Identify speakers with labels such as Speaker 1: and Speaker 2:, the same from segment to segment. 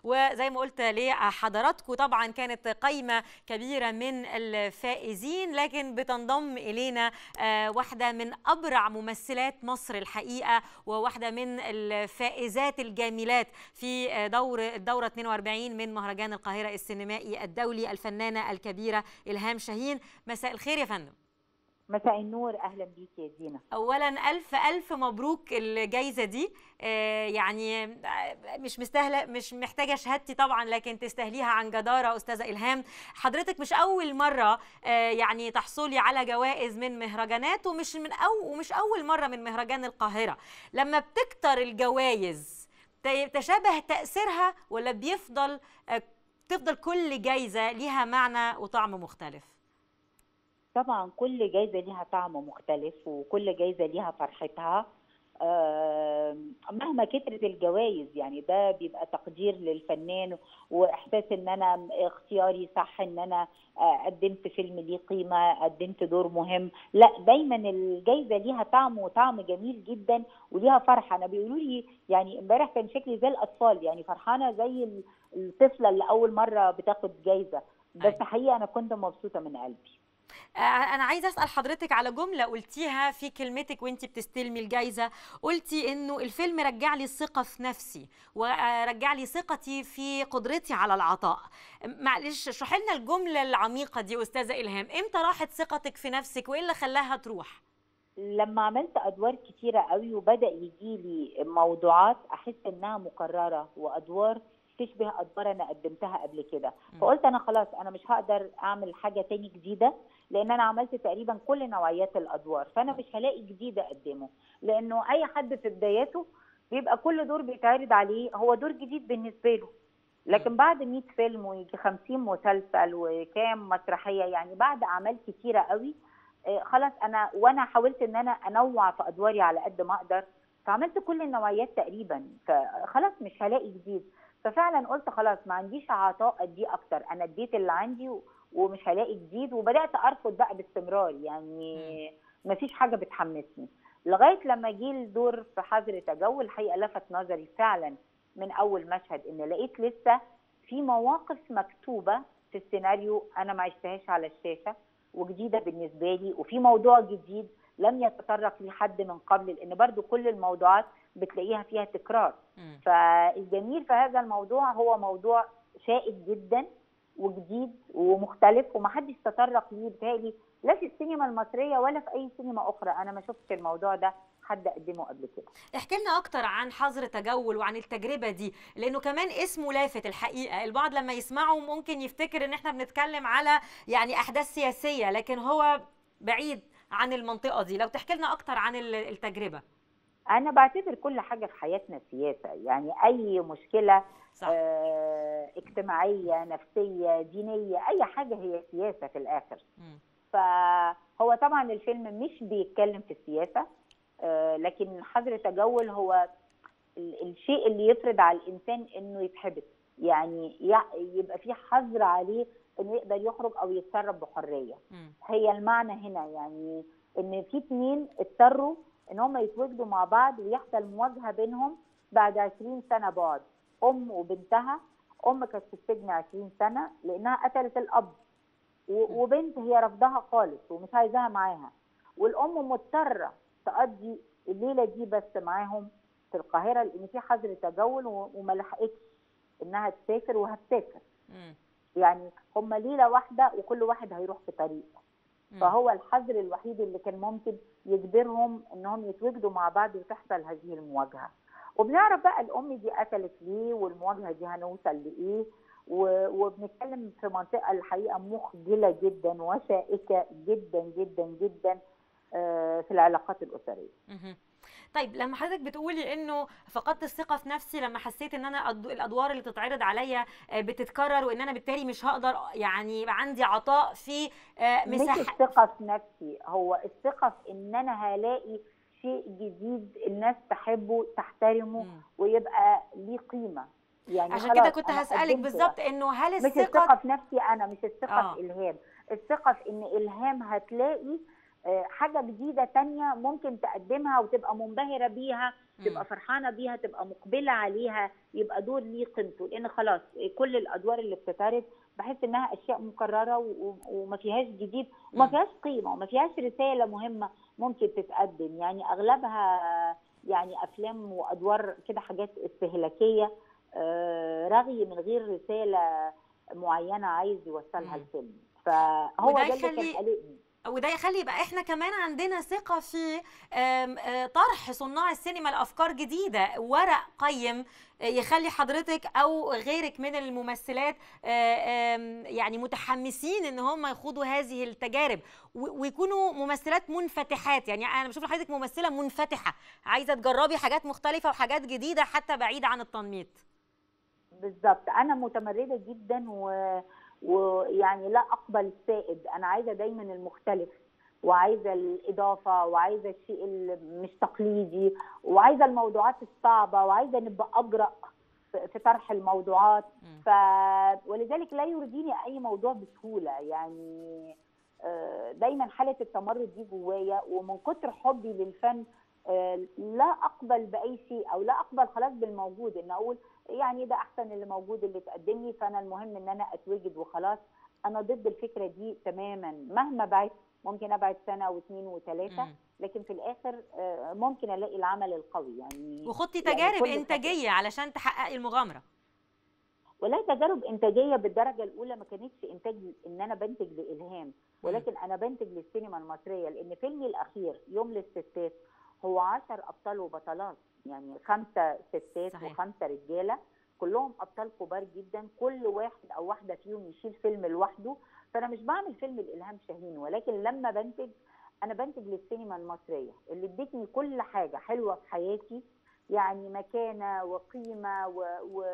Speaker 1: وزي ما قلت لحضراتكم طبعا كانت قائمه كبيره من الفائزين لكن بتنضم الينا واحده من ابرع ممثلات مصر الحقيقه وواحده من الفائزات الجميلات في دور الدوره 42 من مهرجان القاهره السينمائي الدولي الفنانه الكبيره الهام شاهين مساء الخير يا فندم
Speaker 2: مساء النور اهلا بيك يا زينه
Speaker 1: اولا الف الف مبروك الجائزه دي آه يعني مش مستاهله مش محتاجه شهادتي طبعا لكن تستاهليها عن جداره استاذه الهام حضرتك مش اول مره آه يعني تحصلي على جوائز من مهرجانات ومش من او ومش اول مره من مهرجان القاهره لما بتكتر الجوائز تشابه تاثيرها ولا بيفضل آه تفضل كل جايزه ليها معنى وطعم مختلف
Speaker 2: طبعا كل جايزه ليها طعم مختلف وكل جايزه ليها فرحتها مهما كترت الجوائز يعني ده بيبقى تقدير للفنان واحساس ان انا اختياري صح ان انا قدمت فيلم ليه قيمه قدمت دور مهم لا دايما الجايزه ليها طعم وطعم جميل جدا وليها فرحه انا بيقولوا لي يعني امبارح كان شكلي زي الاطفال يعني فرحانه زي الطفله اللي اول مره بتاخد جايزه بس حقيقه انا كنت مبسوطه من قلبي
Speaker 1: انا عايزه اسال حضرتك على جمله قلتيها في كلمتك وانت بتستلمي الجائزه قلتي انه الفيلم رجع لي الثقه في نفسي ورجع لي ثقتي في قدرتي على العطاء معلش اشرحي لنا الجمله العميقه دي استاذه الهام امتى راحت ثقتك في نفسك وايه اللي خلاها تروح
Speaker 2: لما عملت ادوار كتيره قوي وبدا يجي لي موضوعات احس انها مكرره وادوار تشبه ادوار انا قدمتها قبل كده فقلت انا خلاص انا مش هقدر اعمل حاجه تاني جديده لان انا عملت تقريبا كل نوعيات الادوار فانا مش هلاقي جديد اقدمه لانه اي حد في بداياته بيبقى كل دور بيتعرض عليه هو دور جديد بالنسبه له لكن بعد 100 فيلم ويجي 50 مسلسل وكام مسرحيه يعني بعد اعمال كتيره قوي خلاص انا وانا حاولت ان انا انوع في ادواري على قد ما اقدر فعملت كل النوعيات تقريبا فخلاص مش هلاقي جديد ففعلا قلت خلاص ما عنديش عطاء اديه اكتر انا اديت اللي عندي ومش هلاقي جديد وبدات ارفض بقى باستمرار يعني ما فيش حاجه بتحمسني لغايه لما جه الدور في حظر تجول الحقيقه لفت نظري فعلا من اول مشهد ان لقيت لسه في مواقف مكتوبه في السيناريو انا ما عشتهاش على الشاشه وجديده بالنسبه لي وفي موضوع جديد لم يتطرق ليه حد من قبل لان برضو كل الموضوعات بتلاقيها فيها تكرار م. فالجميل في هذا الموضوع هو موضوع شائك جدا وجديد ومختلف ومحدش تطرق ليه بتهيألي لا في السينما المصريه ولا في اي سينما اخرى انا ما شفتش الموضوع ده حد قدمه قبل كده
Speaker 1: احكي لنا اكتر عن حظر تجول وعن التجربه دي لانه كمان اسمه لافت الحقيقه البعض لما يسمعه ممكن يفتكر ان احنا بنتكلم على يعني احداث سياسيه لكن هو بعيد عن المنطقه دي لو تحكي لنا اكتر عن التجربه
Speaker 2: انا بعتبر كل حاجه في حياتنا سياسه يعني اي مشكله صح. آه اجتماعيه نفسيه دينيه اي حاجه هي سياسه في الاخر م. فهو طبعا الفيلم مش بيتكلم في السياسه آه لكن حظر تجول هو الشيء اللي يفرض على الانسان انه يتحبس يعني يبقى في حظر عليه انه يقدر يخرج او يتصرف بحريه م. هي المعنى هنا يعني ان في اثنين اضطروا ان هم يتواجدوا مع بعض ويحصل مواجهه بينهم بعد 20 سنه بعد ام وبنتها ام كانت في السجن 20 سنه لانها قتلت الاب وبنت هي رفضها خالص ومش عايزاها معاها والام مضطره تقضي الليله دي بس معاهم في القاهره لان في حظر تجول وما لحقتش انها تسافر وهتسافر يعني هم ليله واحده وكل واحد هيروح في طريق فهو الحظر الوحيد اللي كان ممكن يجبرهم انهم يتواجدوا مع بعض وتحصل هذه المواجهه وبنعرف بقى الام دي قتلت ليه والمواجهه دي هنوصل لايه وبنتكلم في منطقه الحقيقه مخجله جدا وشائكه جدا جدا جدا في العلاقات الاسريه.
Speaker 1: طيب لما حضرتك بتقولي انه فقدت الثقه في نفسي لما حسيت ان انا الادوار اللي تتعرض عليا بتتكرر وان انا بالتالي مش هقدر يعني يبقى عندي عطاء في
Speaker 2: مساحه مش الثقه في نفسي هو الثقه في ان انا هلاقي شيء جديد الناس تحبه تحترمه م. ويبقى ليه قيمه
Speaker 1: يعني عشان كده كنت هسالك بالظبط انه هل الثقه
Speaker 2: مش الثقه في نفسي انا مش الثقه آه. في الهام الثقه في ان الهام هتلاقي حاجه جديده تانية ممكن تقدمها وتبقى منبهره بيها تبقى فرحانه بيها تبقى مقبله عليها يبقى دور ليه قيمته لان خلاص كل الادوار اللي بتتعرض بحس انها اشياء مكرره وما فيهاش جديد وما فيهاش قيمه وما فيهاش رساله مهمه ممكن تتقدم يعني اغلبها يعني افلام وادوار كده حاجات استهلاكيه رغي من غير رساله معينه عايز يوصلها الفيلم فهو ده اللي كان قلقني
Speaker 1: وده يخلي يبقى احنا كمان عندنا ثقه في طرح صناع السينما لافكار جديده ورق قيم يخلي حضرتك او غيرك من الممثلات يعني متحمسين ان هم يخوضوا هذه التجارب ويكونوا ممثلات منفتحات يعني انا بشوف حضرتك ممثله منفتحه عايزه تجربي حاجات مختلفه وحاجات جديده حتى بعيد عن التنميط
Speaker 2: بالظبط انا متمرده جدا و ويعني لا اقبل السائد انا عايزه دايما المختلف وعايزه الاضافه وعايزه الشيء اللي مش تقليدي وعايزه الموضوعات الصعبه وعايزه نبقى اجرأ في طرح الموضوعات ف ولذلك لا يرضيني اي موضوع بسهوله يعني دايما حاله التمرد دي جوايا ومن كتر حبي للفن لا اقبل باي شيء او لا اقبل خلاص بالموجود ان اقول يعني ده احسن اللي موجود اللي تقدم لي فانا المهم ان انا اتوجد وخلاص انا ضد الفكره دي تماما مهما بعد ممكن ابعد سنه واثنين وثلاثه لكن في الاخر ممكن الاقي العمل القوي يعني
Speaker 1: وخدتي تجارب يعني انتاجيه علشان تحققي المغامره
Speaker 2: ولا تجارب انتاجيه بالدرجه الاولى ما كانتش انتاج ان انا بنتج لالهام ولكن انا بنتج للسينما المصريه لان فيلمي الاخير يوم للستات هو 10 ابطال وبطلات يعني خمسه ستات صحيح. وخمسه رجاله كلهم ابطال كبار جدا كل واحد او واحده فيهم يشيل فيلم لوحده فانا مش بعمل فيلم الالهام شاهين ولكن لما بنتج انا بنتج للسينما المصريه اللي ادتني كل حاجه حلوه في حياتي يعني مكانه وقيمه و, و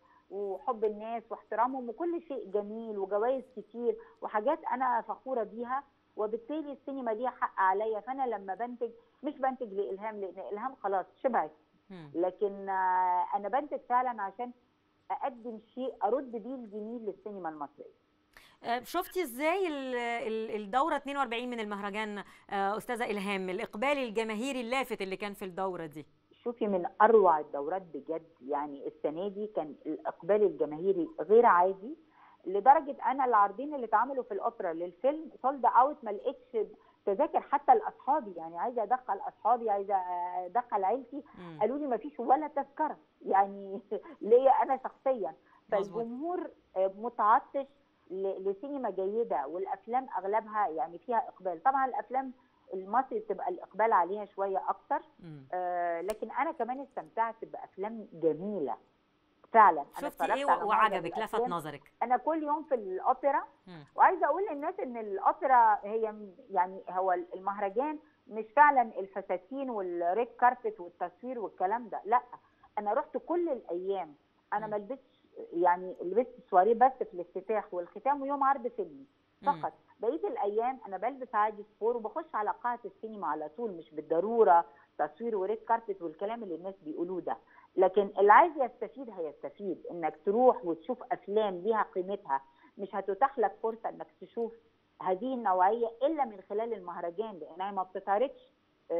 Speaker 2: وحب الناس واحترامهم وكل شيء جميل وجوائز كتير وحاجات انا فخوره بيها وبالتالي السينما ليها حق عليا فانا لما بنتج مش بنتج لالهام لان الهام خلاص شبعت لكن انا بنتج فعلا عشان اقدم شيء ارد بيه الجميل للسينما المصريه
Speaker 1: شفتي ازاي الدوره 42 من المهرجان استاذه الهام الاقبال الجماهيري اللافت اللي كان في الدوره دي
Speaker 2: شوفي من اروع الدورات بجد يعني السنه دي كان الاقبال الجماهيري غير عادي لدرجه انا العارضين اللي اتعملوا في الاوبرا للفيلم سولد اوت ما لقيتش تذاكر حتى لاصحابي يعني عايزه ادخل اصحابي عايزه ادخل عيلتي قالوا لي ما فيش ولا تذكره يعني ليا انا شخصيا فالجمهور متعطش لسينما جيده والافلام اغلبها يعني فيها اقبال طبعا الافلام المصري بتبقى الاقبال عليها شويه اكتر آه لكن انا كمان استمتعت بافلام جميله فعلا
Speaker 1: شفتي ايه وعجبك لفت نظرك
Speaker 2: انا كل يوم في الاوبرا وعايزه اقول للناس ان الاوبرا هي يعني هو المهرجان مش فعلا الفساتين والريد كاربت والتصوير والكلام ده لا انا رحت كل الايام انا ما لبستش يعني لبست سواريه بس في الافتتاح والختام ويوم عرض فيلمي فقط بقيه الايام انا بلبس عادي سبور وبخش على قاعه السينما على طول مش بالضروره تصوير وريد كاربت والكلام اللي الناس بيقولوه ده لكن اللي عايز يستفيد هيستفيد انك تروح وتشوف افلام ليها قيمتها مش هتتاح لك فرصه انك تشوف هذه النوعيه الا من خلال المهرجان لانها ما بتتعرضش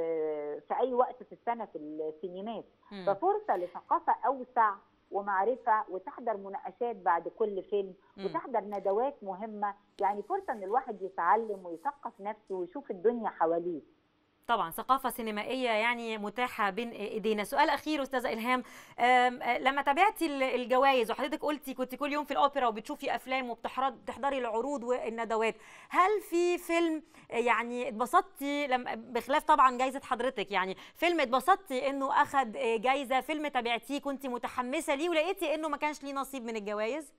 Speaker 2: في اي وقت في السنه في السينمات ففرصه لثقافه اوسع ومعرفه وتحضر مناقشات بعد كل فيلم وتحضر ندوات مهمه يعني فرصه ان الواحد يتعلم ويثقف نفسه ويشوف الدنيا حواليه
Speaker 1: طبعا ثقافه سينمائيه يعني متاحه بين ايدينا سؤال اخير استاذه الهام لما تابعتي الجوائز وحضرتك قلتي كنت كل يوم في الاوبرا وبتشوفي افلام وبتحضري العروض والندوات هل في فيلم يعني اتبسطتي لما بخلاف طبعا جايزه حضرتك يعني فيلم اتبسطتي انه اخذ جايزه فيلم تابعتيه كنت متحمسه ليه ولقيتي انه ما كانش ليه نصيب من الجوائز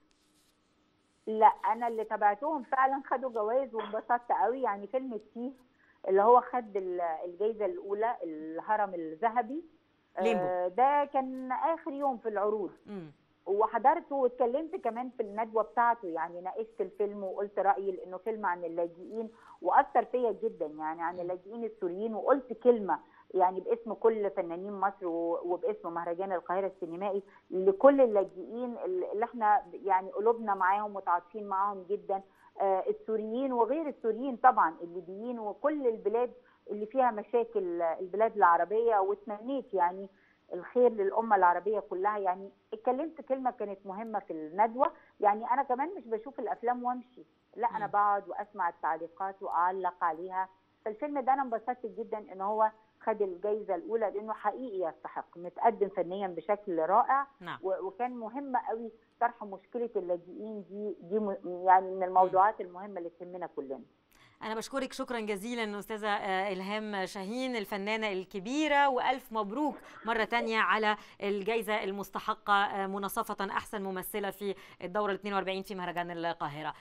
Speaker 2: لا انا اللي تابعتهم فعلا خدوا جوائز وانبسطت قوي يعني فيلم التيه اللي هو خد الجائزه الاولى الهرم الذهبي
Speaker 1: ليمبو.
Speaker 2: ده كان اخر يوم في العروض
Speaker 1: م.
Speaker 2: وحضرته واتكلمت كمان في الندوه بتاعته يعني ناقشت الفيلم وقلت رايي لانه فيلم عن اللاجئين واثر فيا جدا يعني عن اللاجئين السوريين وقلت كلمه يعني باسم كل فنانين مصر وباسم مهرجان القاهره السينمائي لكل اللاجئين اللي احنا احنا يعني قلوبنا معاهم متعاطفين معاهم جدا آه، السوريين وغير السوريين طبعا الليبيين وكل البلاد اللي فيها مشاكل آه، البلاد العربيه وتمنيت يعني الخير للامه العربيه كلها يعني اتكلمت كلمه كانت مهمه في الندوه يعني انا كمان مش بشوف الافلام وامشي لا انا
Speaker 1: مم.
Speaker 2: بقعد واسمع التعليقات واعلق عليها فالفيلم ده انا انبسطت جدا ان هو خد الجائزه الاولى لانه حقيقي يستحق متقدم فنيا بشكل رائع
Speaker 1: نعم
Speaker 2: و- وكان مهم قوي طرح مشكله اللاجئين دي دي م- يعني من الموضوعات المهمه اللي تهمنا كلنا
Speaker 1: أنا بشكرك شكرا جزيلا أستاذة آه، إلهام شاهين الفنانة الكبيرة وألف مبروك مرة تانية على الجائزة المستحقة آه، مناصفة أحسن ممثلة في الدورة ال 42 في مهرجان القاهرة